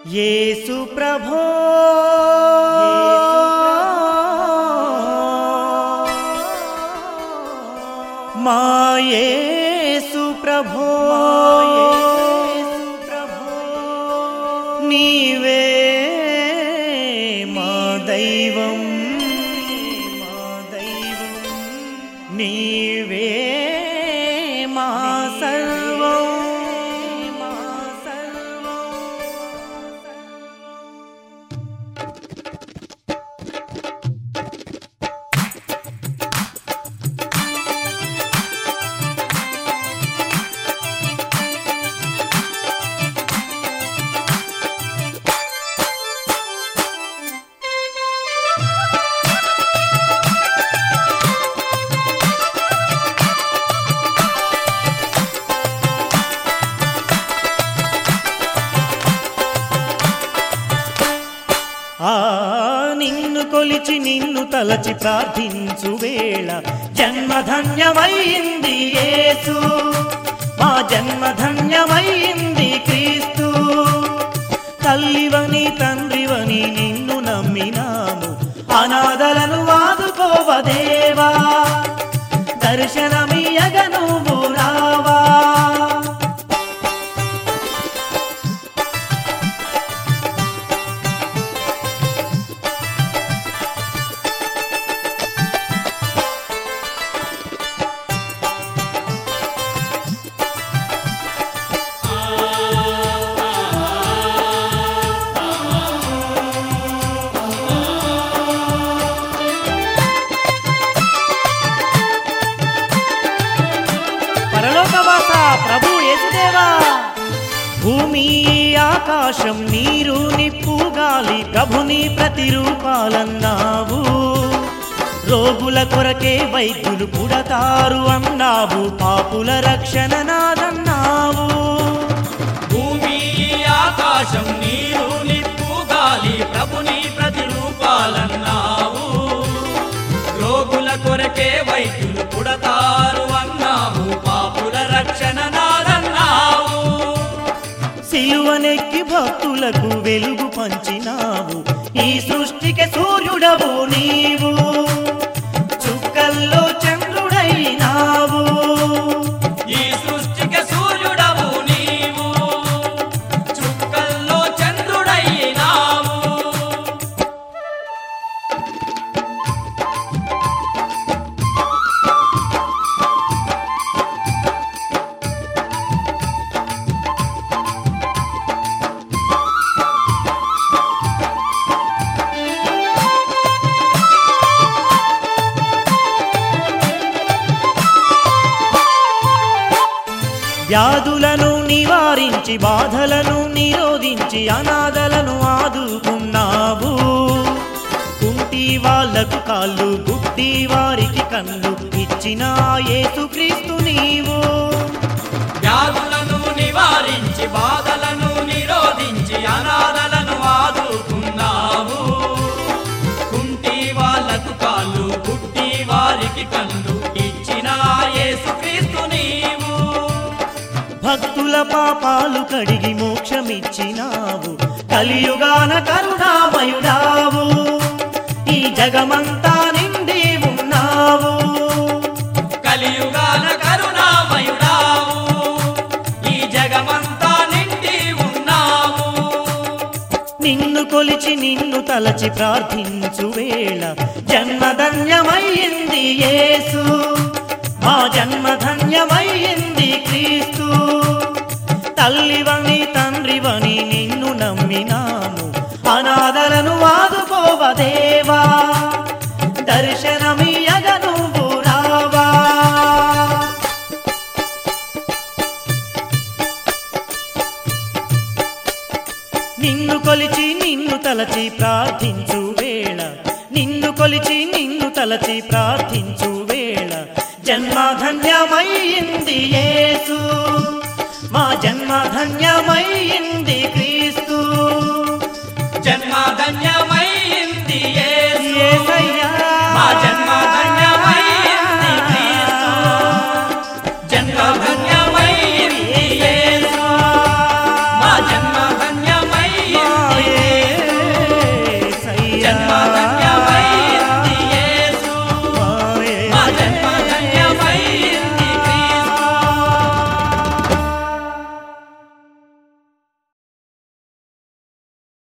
యేసు ప్రభో మా యేసు ప్రభో నీవే మా దైవం మా దైవం నీవే మా సర్వం మా సర్వం ఆ నిన్ను కొలిచి నిన్ను తలచి ప్రార్థించు వేళ జన్మధన్యమైంది యేసు మా జన్మధన్యమైంది క్రీస్తు తల్లివని తండ్రివని నిన్ను నమ్మినాము అనాథలను ఆదుకోవదేవా దర్శనమియగ నువ్వు రావా పరలోకవాస ప్రభు యేసుదేవా భూమి ఆకాశం నీరు నిప్పు గాలి ప్రభుని ప్రతిరూపాలన్నావు రోగుల కొరకే వైద్యులు పుడతారు అన్నావు పాపుల రక్షణ నాదన్నావు భూమి ఆకాశం నీరు నిప్పు గాలి ప్రభుని ప్రతిరూపాలన్నావు రోగుల కొరకే వైద్యులు పుడతారు అన్నావు పాపుల రక్షణ నాదన్నావు సిలువనెక్కి భక్తులకు వెలుగు పంచినావు ఈ సృష్టికి సూర్యుడవు నీవు చుక్కల్లో చంద్రుడైనావు ఈ సృష్టికి సూర్యుడవు నీవు చుక్కల్లో చంద్రుడైనావు వ్యాధులను నివారించి బాధలను నిరోధించి అనాథలను ఆదుకున్నావు కుంటి వాళ్లకు కాళ్ళు గుడ్డి వారికి కళ్ళు ఇచ్చిన యేసుక్రీస్తు నీవు వ్యాధులను నివారించి బాధలను నిరోధించి అనాథలను ఆదుకున్నావు కుంటి వాళ్ళకు కాళ్ళు గుడ్డి వారికి కళ్ళు ఇచ్చిన యేసుక్రీస్తు నీవు భక్తుల పాపాలు కడిగి మోక్షమిచ్చినావు కలియుగాన కరుణామయుడావు ఈ జగమంతా నిండి ఉన్నావు కలియుగాన కరుణామయుడావు ఈ జగమంతా నిండి ఉన్నావు నిన్ను కొలిచి నిన్ను తలచి ప్రార్థించు వేళ జన్మధన్యమయ్యింది యేసు మా జన్మధన్యమయ్యింది క్రీస్తు తల్లివని తండ్రివని నిన్ను నమ్మినాము అనాథలను ఆదుకోవదేవా దర్శనమియగ నువ్వు రావా నిన్ను కొలిచి నిన్ను తలచి ప్రార్థించు వేళ నిన్ను కొలిచి నిన్ను తలచి ప్రార్థించు వేళ జన్మధన్యమైంది యేసు మా జన్మధన్యమైంది క్రీ